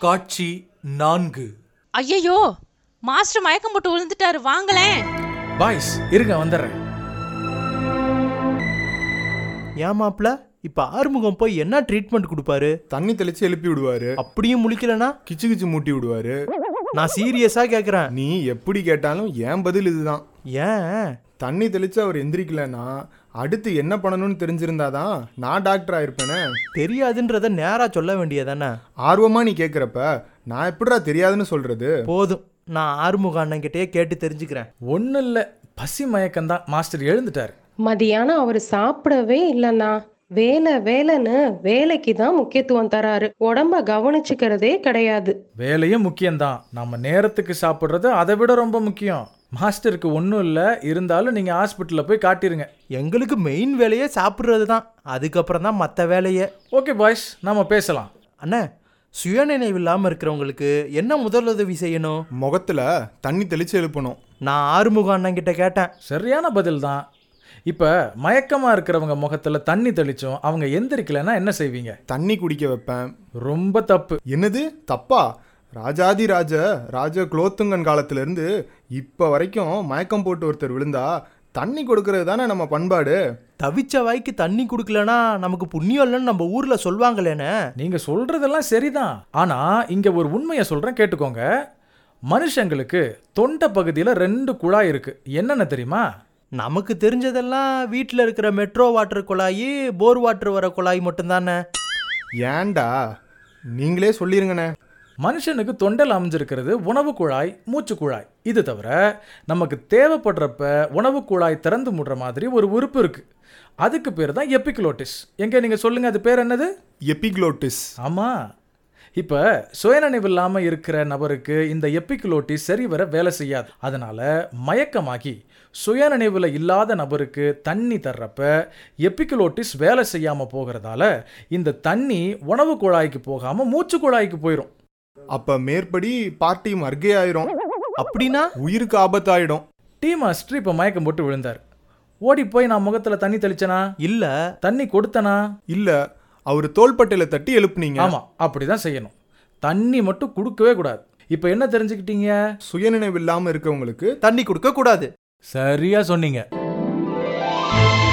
காட்சி நான்கு ஐயையோ மாஸ்டர் மயக்கம் போட்டு விழுந்துட்டாரு வாங்களேன் பாய்ஸ் இருங்க வந்துடுறேன் ஏன் மாப்ள இப்ப ஆறுமுகம் போய் என்ன ட்ரீட்மெண்ட் கொடுப்பாரு தண்ணி தெளிச்சு எழுப்பி விடுவாரு அப்படியும் முழிக்கலனா கிச்சு கிச்சு மூட்டி விடுவாரு நான் சீரியஸா கேக்குறேன் நீ எப்படி கேட்டாலும் என் பதில் இதுதான் ஏன் தண்ணி தெளிச்சு அவர் எந்திரிக்கலன்னா அடுத்து என்ன பண்ணணும்னு தெரிஞ்சிருந்தாதான் நான் டாக்டர் ஆயிருப்பேனே தெரியாதுன்றத நேரா சொல்ல வேண்டியதானே ஆர்வமா நீ கேக்குறப்ப நான் எப்படிடா தெரியாதுன்னு சொல்றது போதும் நான் ஆறுமுக அண்ணன்கிட்டயே கேட்டு தெரிஞ்சுக்கிறேன் ஒன்றும் இல்லை பசி மயக்கம்தான் மாஸ்டர் எழுந்துட்டார் மதியானம் அவர் சாப்பிடவே இல்லைண்ணா வேலை வேலைன்னு வேலைக்கு தான் முக்கியத்துவம் தராரு உடம்ப கவனிச்சுக்கிறதே கிடையாது வேலையும் முக்கியம்தான் நம்ம நேரத்துக்கு சாப்பிட்றது அதை விட ரொம்ப முக்கியம் மாஸ்டருக்கு ஒன்றும் இல்லை இருந்தாலும் நீங்கள் ஹாஸ்பிட்டலில் போய் காட்டிருங்க எங்களுக்கு மெயின் வேலையே சாப்பிட்றது தான் அதுக்கப்புறம் தான் மற்ற வேலையே ஓகே பாய்ஸ் நாம பேசலாம் அண்ணே சுயநினைவு இல்லாமல் இருக்கிறவங்களுக்கு என்ன முதலுதவி செய்யணும் முகத்துல தண்ணி தெளிச்சு எழுப்பணும் நான் ஆறுமுக அண்ணன் கிட்ட கேட்டேன் சரியான பதில் தான் இப்போ மயக்கமாக இருக்கிறவங்க முகத்தில் தண்ணி தெளிச்சோம் அவங்க எந்திரிக்கலைன்னா என்ன செய்வீங்க தண்ணி குடிக்க வைப்பேன் ரொம்ப தப்பு என்னது தப்பா ராஜாதி ராஜ ராஜ குலோத்துங்கன் காலத்துல இருந்து இப்ப வரைக்கும் மயக்கம் போட்டு ஒருத்தர் விழுந்தா தண்ணி கொடுக்கறது தானே நம்ம பண்பாடு தவிச்ச வாய்க்கு தண்ணி கொடுக்கலனா நமக்கு புண்ணியம் இல்லைன்னு நம்ம ஊர்ல சொல்வாங்களேண்ணே நீங்கள் சொல்கிறதெல்லாம் சரிதான் ஆனால் இங்கே ஒரு உண்மையை சொல்கிறேன் கேட்டுக்கோங்க மனுஷங்களுக்கு தொண்டை பகுதியில் ரெண்டு குழாய் இருக்குது என்னென்ன தெரியுமா நமக்கு தெரிஞ்சதெல்லாம் வீட்டில் இருக்கிற மெட்ரோ வாட்டர் குழாய் போர் வாட்டர் வர குழாய் மட்டும்தானே ஏன்டா நீங்களே சொல்லிருங்கண்ணே மனுஷனுக்கு தொண்டையில் அமைஞ்சிருக்கிறது உணவு குழாய் மூச்சு குழாய் இது தவிர நமக்கு தேவைப்படுறப்ப உணவு குழாய் திறந்து முடுற மாதிரி ஒரு உறுப்பு இருக்கு அதுக்கு பேர் தான் எப்பிக்லோட்டிஸ் எங்க நீங்க சொல்லுங்க அது பேர் என்னது எபிக்ளோட்டிஸ் ஆமா இப்போ சுயநினைவு இல்லாமல் இருக்கிற நபருக்கு இந்த எப்பிக்லோட்டிஸ் சரிவர வேலை செய்யாது அதனால மயக்கமாகி சுயநினைவில் இல்லாத நபருக்கு தண்ணி தர்றப்ப எப்பிக்லோட்டிஸ் வேலை செய்யாமல் போகிறதால இந்த தண்ணி உணவு குழாய்க்கு போகாமல் மூச்சு குழாய்க்கு போயிடும் அப்ப மேற்படி பார்ட்டி மர்கே ஆயிரும் அப்படின்னா உயிருக்கு ஆபத்தாயிடும் டீ மாஸ்டர் இப்போ மயக்கம் போட்டு விழுந்தார் ஓடி போய் நான் முகத்தில் தண்ணி தெளிச்சனா இல்ல தண்ணி கொடுத்தனா இல்ல அவர் தோள்பட்டையில தட்டி எழுப்புனீங்க ஆமா அப்படிதான் செய்யணும் தண்ணி மட்டும் கொடுக்கவே கூடாது இப்போ என்ன தெரிஞ்சுக்கிட்டீங்க சுயநினைவு இல்லாம இருக்கவங்களுக்கு தண்ணி கொடுக்க கூடாது சரியா சொன்னீங்க